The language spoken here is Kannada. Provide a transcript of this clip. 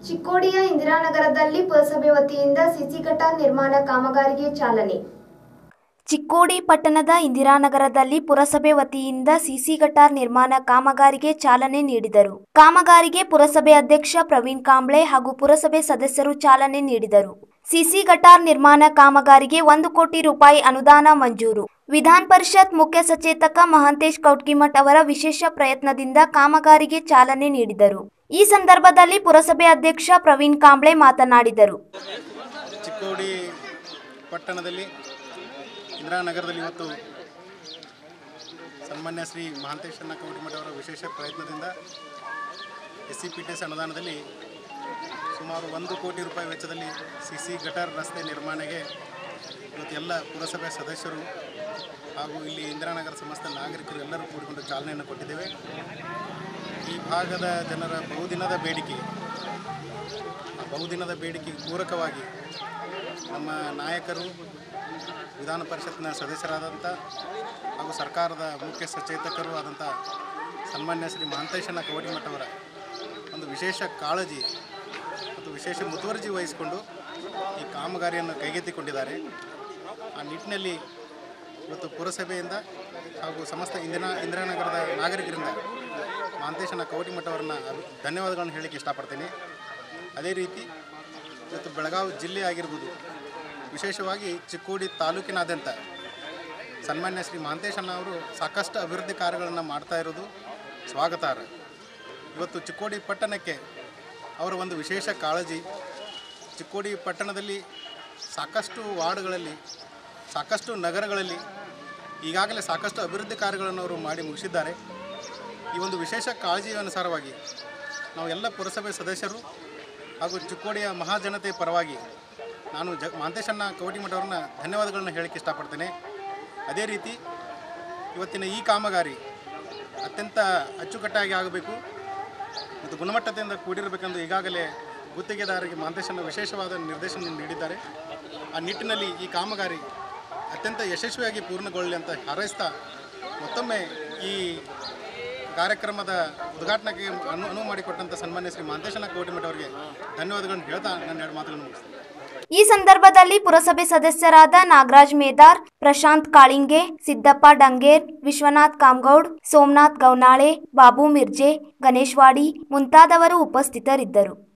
ಚಿಕ್ಕೋಡಿಯ ಇಂದಿರಾನಗರದಲ್ಲಿ ಪುರಸಭೆ ವತಿಯಿಂದ ಸಿಸಿ ಗಟಾರ್ ನಿರ್ಮಾಣ ಕಾಮಗಾರಿಗೆ ಚಾಲನೆ ಚಿಕ್ಕೋಡಿ ಪಟ್ಟಣದ ಇಂದಿರಾನಗರದಲ್ಲಿ ಪುರಸಭೆ ವತಿಯಿಂದ ಸಿಸಿ ಗಟಾರ್ ನಿರ್ಮಾಣ ಕಾಮಗಾರಿಗೆ ಚಾಲನೆ ನೀಡಿದರು ಕಾಮಗಾರಿಗೆ ಪುರಸಭೆ ಅಧ್ಯಕ್ಷ ಪ್ರವೀಣ್ ಕಾಂಬ್ಳೆ ಹಾಗೂ ಪುರಸಭೆ ಸದಸ್ಯರು ಚಾಲನೆ ನೀಡಿದರು ಸಿಸಿ ಗಟಾರ್ ನಿರ್ಮಾಣ ಕಾಮಗಾರಿಗೆ ಒಂದು ಕೋಟಿ ರೂಪಾಯಿ ಅನುದಾನ ಮಂಜೂರು ವಿಧಾನ ಪರಿಷತ್ ಮುಖ್ಯ ಸಚೇತಕ ಮಹಾಂತೇಶ್ ಕೌಟ್ಕಿಮಠ್ ಅವರ ವಿಶೇಷ ಪ್ರಯತ್ನದಿಂದ ಕಾಮಗಾರಿಗೆ ಚಾಲನೆ ನೀಡಿದರು ಈ ಸಂದರ್ಭದಲ್ಲಿ ಪುರಸಭೆ ಅಧ್ಯಕ್ಷ ಪ್ರವೀಣ್ ಕಾಂಬ್ಳೆ ಮಾತನಾಡಿದರು ಚಿಕ್ಕೋಡಿ ಪಟ್ಟಣದಲ್ಲಿ ಇಂದಿರಾನಗರದಲ್ಲಿ ಇವತ್ತು ಸನ್ಮಾನ್ಯ ಶ್ರೀ ಮಹಾಂತೇಶಣ್ಣ ಕವಟಿಮಠ ಅವರ ವಿಶೇಷ ಪ್ರಯತ್ನದಿಂದ S C P T S ಅನುದಾನದಲ್ಲಿ ಸುಮಾರು ಒಂದು ಕೋಟಿ ರೂಪಾಯಿ ವೆಚ್ಚದಲ್ಲಿ ಸಿ ಸಿ ಗಟರ್ ರಸ್ತೆ ನಿರ್ಮಾಣಕ್ಕೆ ಇವತ್ತು ಎಲ್ಲ ಪುರಸಭೆ ಸದಸ್ಯರು ಹಾಗೂ ಇಲ್ಲಿ ಇಂದಿರಾನಗರ ಸಮಸ್ತ ನಾಗರಿಕರು ಎಲ್ಲರೂ ಕೂಡಿಕೊಂಡು ಚಾಲನೆಯನ್ನು ಕೊಟ್ಟಿದ್ದೇವೆ ಈ ಭಾಗದ ಜನರ ಬಹುದಿನದ ಬೇಡಿಕೆ ಆ ಬಹುದಿನದ ಬೇಡಿಕೆಗೆ ಪೂರಕವಾಗಿ ನಮ್ಮ ನಾಯಕರು ವಿಧಾನ ಪರಿಷತ್ನ ಸದಸ್ಯರಾದಂಥ ಹಾಗೂ ಸರ್ಕಾರದ ಮುಖ್ಯ ಸಚೇತಕರು ಆದಂಥ ಸನ್ಮಾನ್ಯ ಶ್ರೀ ಮಹಾಂತೇಶಣ್ಣ ಕವಟಿಮಠ ಅವರ ಒಂದು ವಿಶೇಷ ಕಾಳಜಿ ಮತ್ತು ವಿಶೇಷ ಮುತುವರ್ಜಿ ವಹಿಸಿಕೊಂಡು ಈ ಕಾಮಗಾರಿಯನ್ನು ಕೈಗೆತ್ತಿಕೊಂಡಿದ್ದಾರೆ ಆ ನಿಟ್ಟಿನಲ್ಲಿ ಇವತ್ತು ಪುರಸಭೆಯಿಂದ ಹಾಗೂ ಸಮಸ್ತ ಇಂದಿರಾ ಇಂದಿರಾನಗರದ ನಾಗರಿಕರಿಂದ ಮಹಾಂತೇಶನ ಕವಟಿಮಠ ಅವರನ್ನ ಅಭಿ- ಧನ್ಯವಾದಗಳನ್ನು ಹೇಳಲಿಕ್ಕೆ ಇಷ್ಟಪಡ್ತೀನಿ ಅದೇ ರೀತಿ ಇವತ್ತು ಬೆಳಗಾವಿ ಜಿಲ್ಲೆ ಆಗಿರ್ಬೋದು ವಿಶೇಷವಾಗಿ ಚಿಕ್ಕೋಡಿ ತಾಲೂಕಿನಾದ್ಯಂತ ಸನ್ಮಾನ್ಯ ಶ್ರೀ ಮಹಾಂತೇಶಣ್ಣ ಅವರು ಸಾಕಷ್ಟು ಅಭಿವೃದ್ಧಿ ಕಾರ್ಯಗಳನ್ನು ಮಾಡ್ತಾ ಇರೋದು ಸ್ವಾಗತಾರ್ಹ ಇವತ್ತು ಚಿಕ್ಕೋಡಿ ಪಟ್ಟಣಕ್ಕೆ ಅವರ ಒಂದು ವಿಶೇಷ ಕಾಳಜಿ ಚಿಕ್ಕೋಡಿ ಪಟ್ಟಣದಲ್ಲಿ ಸಾಕಷ್ಟು ವಾರ್ಡ್ಗಳಲ್ಲಿ ಸಾಕಷ್ಟು ನಗರಗಳಲ್ಲಿ ಈಗಾಗಲೇ ಸಾಕಷ್ಟು ಅಭಿವೃದ್ಧಿ ಕಾರ್ಯಗಳನ್ನು ಅವರು ಮಾಡಿ ಮುಗಿಸಿದ್ದಾರೆ ಈ ಒಂದು ವಿಶೇಷ ಕಾಳಜಿಯ ಅನುಸಾರವಾಗಿ ನಾವು ಎಲ್ಲ ಪುರಸಭೆ ಸದಸ್ಯರು ಹಾಗೂ ಚಿಕ್ಕೋಡಿಯ ಮಹಾಜನತೆ ಪರವಾಗಿ ನಾನು ಜ ಮಹಾಂತೇಶಣ್ಣ ಕವಟಿಮಠ ಅವ್ರನ್ನ ಧನ್ಯವಾದಗಳನ್ನ ಹೇಳಕ್ಕೆ ಇಷ್ಟಪಡ್ತೇನೆ ಅದೇ ರೀತಿ ಇವತ್ತಿನ ಈ ಕಾಮಗಾರಿ ಅತ್ಯಂತ ಅಚ್ಚುಕಟ್ಟಾಗಿ ಆಗಬೇಕು ಮತ್ತು ಗುಣಮಟ್ಟದಿಂದ ಕೂಡಿರಬೇಕೆಂದು ಈಗಾಗಲೇ ಗುತ್ತಿಗೆದಾರರಿಗೆ ಮಹಾಂತೇಶಣ್ಣ ವಿಶೇಷವಾದ ನಿರ್ದೇಶನ ನೀಡಿದ್ದಾರೆ ಆ ನಿಟ್ಟಿನಲ್ಲಿ ಈ ಕಾಮಗಾರಿ ಅತ್ಯಂತ ಯಶಸ್ವಿಯಾಗಿ ಪೂರ್ಣಗೊಳ್ಳಲಿ ಅಂತ ಹಾರೈಸ್ತಾ ಮತ್ತೊಮ್ಮೆ ಈ ಕಾರ್ಯಕ್ರಮದ ಉದ್ಘಾಟನೆಗೆ ಅನು ಅನುವು ಮಾಡಿಕೊಟ್ಟಂಥ ಸನ್ಮಾನ್ಯ ಶ್ರೀ ಮಹಾಂತೇಶಣ್ಣ ಕೋಟಿಮಠ ಅವರಿಗೆ ಧನ್ಯವಾದಗಳನ್ನು ಹೇಳ್ತಾ ನನ್ನ ಎರಡು ಮಾತುಗಳನ್ನು ಮುಗಿಸ್ತೇನೆ ಈ ಸಂದರ್ಭದಲ್ಲಿ ಪುರಸಭೆ ಸದಸ್ಯರಾದ ನಾಗರಾಜ್ ಮೇದಾರ್ ಪ್ರಶಾಂತ್ ಕಾಳಿಂಗೆ ಸಿದ್ದಪ್ಪ ಡಂಗೇರ್ ವಿಶ್ವನಾಥ್ ಕಾಮಗೌಡ್ ಸೋಮನಾಥ್ ಗೌನಾಳೆ ಬಾಬು ಮಿರ್ಜೆ ಗಣೇಶ್ವಾಡಿ ಮುಂತಾದವರು ಉಪಸ್ಥಿತರಿದ್ದರು